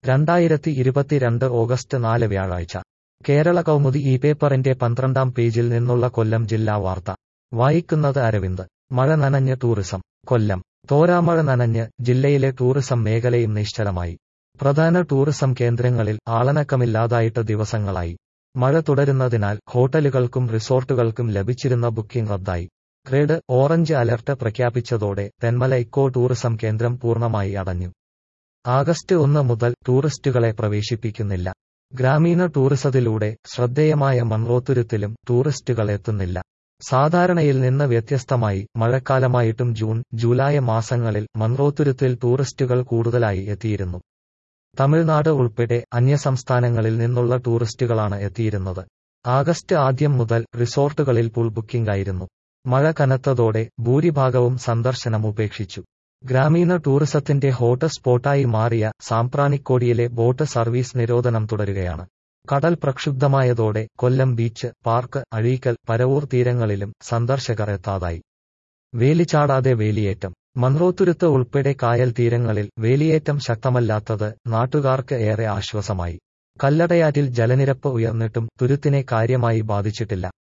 രണ്ടായിരത്തി ഇരുപത്തിരണ്ട് ഓഗസ്റ്റ് നാല് വ്യാഴാഴ്ച കേരള കൗമുദി ഈ പേപ്പറിന്റെ പന്ത്രണ്ടാം പേജിൽ നിന്നുള്ള കൊല്ലം ജില്ലാ വാർത്ത വായിക്കുന്നത് അരവിന്ദ് മഴ നനഞ്ഞ് ടൂറിസം കൊല്ലം തോരാമഴ നനഞ്ഞ് ജില്ലയിലെ ടൂറിസം മേഖലയും നിശ്ചലമായി പ്രധാന ടൂറിസം കേന്ദ്രങ്ങളിൽ ആളനക്കമില്ലാതായിട്ട് ദിവസങ്ങളായി മഴ തുടരുന്നതിനാൽ ഹോട്ടലുകൾക്കും റിസോർട്ടുകൾക്കും ലഭിച്ചിരുന്ന ബുക്കിംഗ് റദ്ദായി റെഡ് ഓറഞ്ച് അലർട്ട് പ്രഖ്യാപിച്ചതോടെ തെന്മല ഇക്കോ ടൂറിസം കേന്ദ്രം പൂർണ്ണമായി അടഞ്ഞു ആഗസ്റ്റ് ഒന്ന് മുതൽ ടൂറിസ്റ്റുകളെ പ്രവേശിപ്പിക്കുന്നില്ല ഗ്രാമീണ ടൂറിസത്തിലൂടെ ശ്രദ്ധേയമായ മൺറോത്തുരുത്തിലും ടൂറിസ്റ്റുകൾ എത്തുന്നില്ല സാധാരണയിൽ നിന്ന് വ്യത്യസ്തമായി മഴക്കാലമായിട്ടും ജൂൺ ജൂലൈ മാസങ്ങളിൽ മൺറോത്തുരുത്തിൽ ടൂറിസ്റ്റുകൾ കൂടുതലായി എത്തിയിരുന്നു തമിഴ്നാട് ഉൾപ്പെടെ അന്യസംസ്ഥാനങ്ങളിൽ നിന്നുള്ള ടൂറിസ്റ്റുകളാണ് എത്തിയിരുന്നത് ആഗസ്റ്റ് ആദ്യം മുതൽ റിസോർട്ടുകളിൽ പുൾ ബുക്കിംഗ് ആയിരുന്നു മഴ കനത്തതോടെ ഭൂരിഭാഗവും സന്ദർശനം ഉപേക്ഷിച്ചു ഗ്രാമീണ ടൂറിസത്തിന്റെ ഹോട്ട് സ്പോട്ടായി മാറിയ സാമ്പ്രാണിക്കോടിയിലെ ബോട്ട് സർവീസ് നിരോധനം തുടരുകയാണ് കടൽ പ്രക്ഷുബ്ധമായതോടെ കൊല്ലം ബീച്ച് പാർക്ക് അഴീക്കൽ പരവൂർ തീരങ്ങളിലും സന്ദർശകർ എത്താതായി വേലിചാടാതെ വേലിയേറ്റം മൺറോത്തുരുത്ത് ഉൾപ്പെടെ കായൽ തീരങ്ങളിൽ വേലിയേറ്റം ശക്തമല്ലാത്തത് നാട്ടുകാർക്ക് ഏറെ ആശ്വാസമായി കല്ലടയാറ്റിൽ ജലനിരപ്പ് ഉയർന്നിട്ടും തുരുത്തിനെ കാര്യമായി ബാധിച്ചിട്ടില്ല